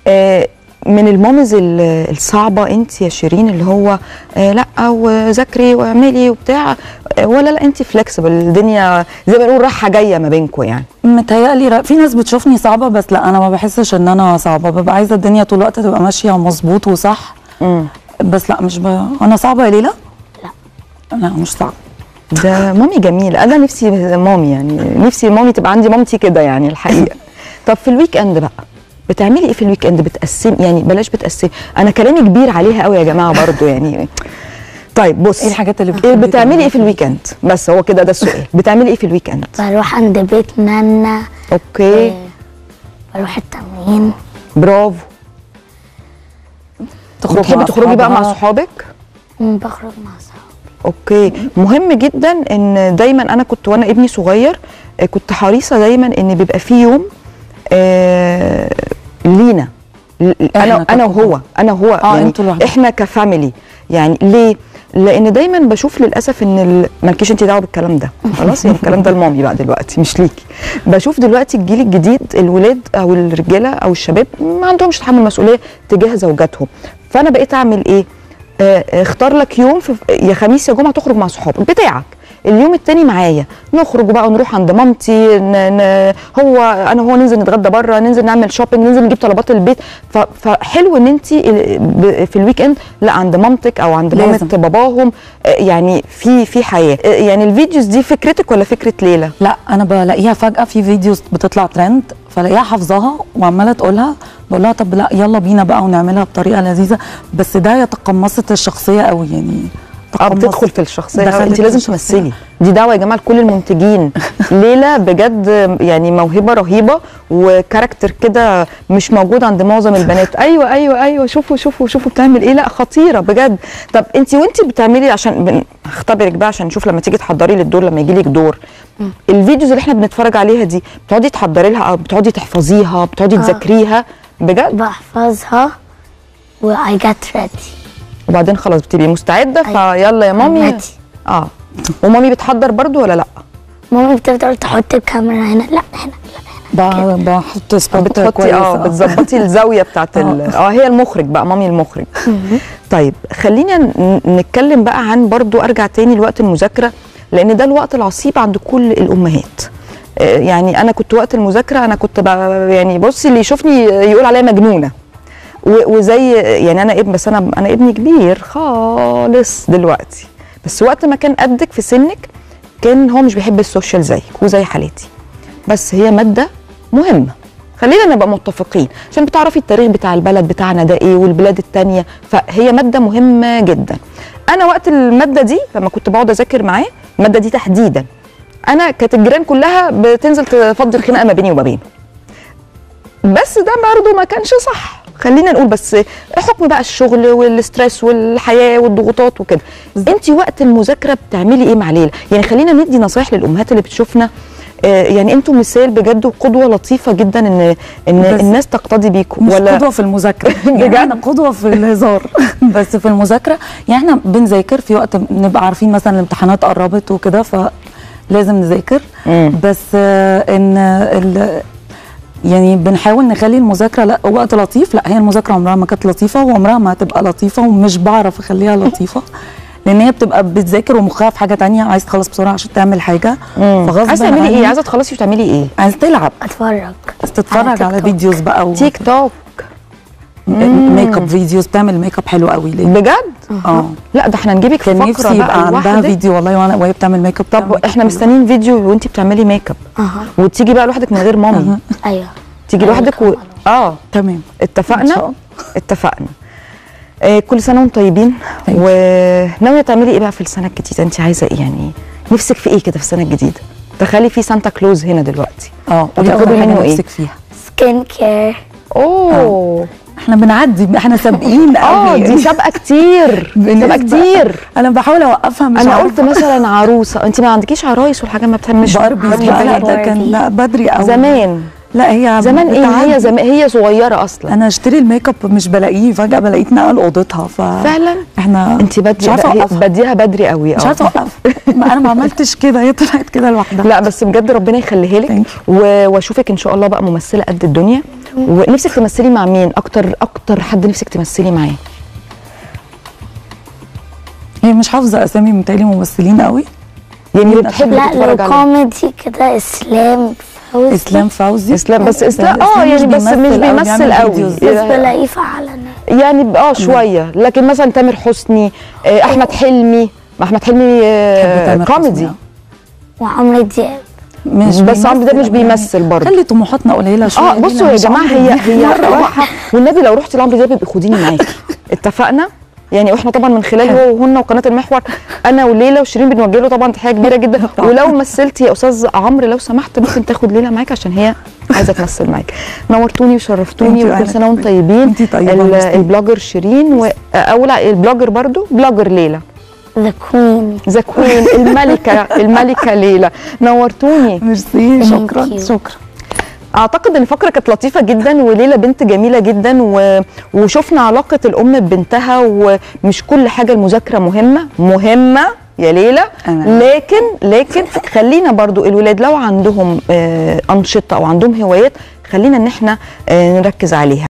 آه، من المامز ال- الصعبه انت يا شيرين اللي هو آه، لا وذاكري واعملي وبتاع آه، ولا لا انت فلكسبل الدنيا زي ما بنقول رايحه جايه ما بينكم يعني متهيألي ر- في ناس بتشوفني صعبة بس لا أنا ما بحسش إن أنا صعبة ببقى عايزة الدنيا طول الوقت تبقى ماشية مظبوط وصح مم. بس لا مش ب... أنا صعبة يا ليلى؟ لا لا مش صعبة ده مامي جميلة انا نفسي مامي يعني نفسي مامي تبقى عندي مامتي كده يعني الحقيقه طب في الويك اند بقى بتعملي ايه في الويك اند بتقسم يعني بلاش بتقسم انا كلامي كبير عليها قوي يا جماعه برضو يعني طيب بص إيه الحاجات اللي إيه بتحبي بتعملي تعمليها ايه في الويك اند بس هو كده ده السؤال بتعملي ايه في الويك اند بروح عند بيت نانا اوكي بروح التمرين برافو تخرج بتحبي مع تخرجي بقى مع أصحابها. صحابك مم، بخرج مع صحابي اوكي مهم جدا ان دايما انا كنت وانا ابني صغير آه، كنت حريصه دايما ان بيبقى في يوم آه لينا ل- انا إحنا انا ككل. وهو انا وهو آه، يعني انتوا لوحدكم. احنا كفاميلي يعني ليه لان دايما بشوف للاسف ان ال... مالكيش انت دعوه بالكلام ده خلاص يعني الكلام ده لمامي بقى دلوقتي مش ليكي بشوف دلوقتي الجيل الجديد الولاد او الرجاله او الشباب ما عندهمش تحمل مسؤوليه تجاه زوجاتهم فانا بقيت اعمل ايه آه، اختار لك يوم في يا خميس يا جمعه تخرج مع صحابك بتاعك اليوم التاني معايا نخرج بقى ونروح عند مامتي ن... ن... هو انا وهو ننزل نتغدى بره ننزل نعمل شوبينج ننزل نجيب طلبات البيت ف... فحلو ان انت في الويك اند لا عند مامتك او عند مامه لازم. باباهم آه، يعني في في حياه آه، يعني الفيديوز دي فكرتك ولا فكره ليلى لا انا بلاقيها فجاه في فيديوز بتطلع ترند فلاقيها حافظاها وعماله تقولها بقول لها طب لا يلا بينا بقى ونعملها بطريقه لذيذه بس ده هي تقمصت الشخصيه قوي يعني اه تقمصت. بتدخل في الشخصيه دخلت انت في لازم الشخصية. تمثلي دي دعوه يا جماعه لكل المنتجين ليلى بجد يعني موهبه رهيبه وكاركتر كده مش موجود عند معظم البنات ايوه ايوه ايوه شوفوا شوفوا شوفوا بتعمل ايه لا خطيره بجد طب انت وانت بتعملي عشان بن- هختبرك بقى عشان نشوف لما تيجي تحضري للدور لما يجي لك دور الفيديوز اللي احنا بنتفرج عليها دي بتقعدي تحضري لها او بتقعدي تحفظيها بتقعدي آه. تذاكريها بجد بحفظها و I get ready وبعدين خلاص بتبقي مستعده أيوة. فيلا يا مامي ready. اه ومامي بتحضر برضو ولا لا ماما بتفضل تحط الكاميرا هنا لا هنا لا هنا ب- بحط سبوت بتحطي كويس اه بتظبطي الزاويه بتاعت ال- اه هي المخرج بقى مامي المخرج طيب خلينا ن- نتكلم بقى عن برضو ارجع تاني لوقت المذاكره لان ده الوقت العصيب عند كل الامهات آه، يعني انا كنت وقت المذاكره انا كنت بقى يعني بصي اللي يشوفني يقول عليا مجنونه و- وزي يعني انا ابن بس انا انا ابني كبير خالص دلوقتي بس وقت ما كان قدك في سنك كان هو مش بيحب السوشيال زيك وزي حالتي بس هي ماده مهمه خلينا نبقى متفقين عشان بتعرفي التاريخ بتاع البلد بتاعنا ده ايه والبلاد التانية فهي ماده مهمه جدا انا وقت الماده دي لما كنت بقعد اذاكر معاه الماده دي تحديدا انا كانت الجيران كلها بتنزل تفضي الخناقه ما بيني وما بينه بس ده برضه ما كانش صح خلينا نقول بس حكم بقى الشغل والستريس والحياه والضغوطات وكده انت وقت المذاكره بتعملي ايه مع ليلى يعني خلينا ندي نصايح للامهات اللي بتشوفنا آه، يعني انتوا مثال بجد وقدوه لطيفه جدا ان ان بس الناس تقتدي بيكم مش ولا قدوه في المذاكره يعني بجد؟ احنا قدوه في الهزار بس في المذاكره يعني احنا بنذاكر في وقت نبقى عارفين مثلا الامتحانات قربت وكده فلازم نذاكر مم. بس آه، ان ال يعني بنحاول نخلي المذاكره لا وقت لطيف لا هي المذاكره عمرها ما كانت لطيفه وعمرها ما هتبقى لطيفه ومش بعرف اخليها لطيفه لان هي بتبقى بتذاكر ومخها في حاجه تانية عايز تخلص بسرعه عشان تعمل حاجه فغصب عايزه تعملي ايه عني عايزه تخلصي وتعملي ايه عايز تلعب اتفرج عايز تتفرج تيك على توك. فيديوز بقى و... تيك توك ميك اب فيديوز بتعمل ميك اب حلو قوي ليه بجد اه لا ده احنا نجيبك في كان فقره نفسي يبقى بقى عندها لوحدك. فيديو والله وانا وهي بتعمل ميك اب طب بتعمل ميك احنا اب مستنيين فيديو وانت بتعملي ميك اب اها وتيجي بقى لوحدك من غير مامي أها. ايوه تيجي أيوة لوحدك و... طبعاً. اه تمام إن شاء اتفقنا الله. اتفقنا آه كل سنه وانتم طيبين Thank you. وناويه تعملي ايه بقى في السنه الجديده انت عايزه ايه يعني نفسك في ايه كده في السنه الجديده تخيلي في سانتا كلوز هنا دلوقتي اه قولي وتاخدي منه منه إيه؟ نفسك فيها سكين كير اوه احنا بنعدي احنا سابقين اه قوي دي سابقه كتير بالنسبة- سابقه كتير انا بحاول اوقفها مش انا عارفة. قلت مثلا عروسه انت ما عندكيش عرايس والحاجات ما بتهمش باربي عندي لا لا ده باربي. كان لا بدري قوي زمان لا هي زمان ايه بتعدي. هي زمان هي صغيره اصلا انا اشتري الميك اب مش بلاقيه فجاه بلاقيه اتنقل اوضتها ف فعلا احنا انت مش بدري عارفه هي اوقفها بديها بدري قوي مش اه عارفه اوقفها ما انا ما عملتش كده هي طلعت كده لوحدها لا بس بجد ربنا يخليها لك Thank و- واشوفك ان شاء الله بقى ممثله قد الدنيا ونفسك تمثلي مع مين اكتر اكتر حد نفسك تمثلي معاه هي مش حافظه اسامي متهيألي ممثلين قوي يعني اللي لا، بتحبي لا لو تتفرج عليه كوميدي كده اسلام فوزي اسلام فوزي اسلام بس اسلام إسلام اه مش يعني بس مش بيمثل أوي، بيمثل بيعمل قوي فيديوز. بس بلاقيه فعلا يعني ب- اه شويه لكن مثلا تامر حسني آه، احمد حلمي ما احمد حلمي آه، بحب تامر حسني كوميدي أوي. وعمرو دياب مش بس عمرو ده مش أوي يعني. بيمثل برضه خلي طموحاتنا قليله شويه اه لينا، بصوا يا مش جماعه عمرو هي دياب هي مرة راحه والنبي لو رحتي لعمرو دياب يبقى خديني معاكي اتفقنا يعني واحنا طبعا من خلال هو وهن وقناه المحور انا وليلى وشيرين بنوجه له طبعا تحيه كبيره جدا طبعاً. ولو مثلتي يا استاذ عمرو لو سمحت ممكن تاخد ليلى معاك عشان هي عايزه تمثل معاك نورتوني وشرفتوني انتي وكل وأنا سنه وانتم كمان. طيبين انتي طيبة، ال- ميرسي. البلوجر شيرين و او لا البلوجر برضو بلوجر ليلى ذا كوين ذا كوين الملكه الملكه ليلى نورتوني ميرسي شكرا you. شكرا اعتقد ان الفقره كانت لطيفه جدا وليلى بنت جميله جدا و... وشفنا علاقه الام ببنتها ومش كل حاجه المذاكره مهمه مهمه يا ليلى أنا. لكن لكن خلينا برضو الولاد لو عندهم آه، انشطه او عندهم هوايات خلينا ان احنا آه، نركز عليها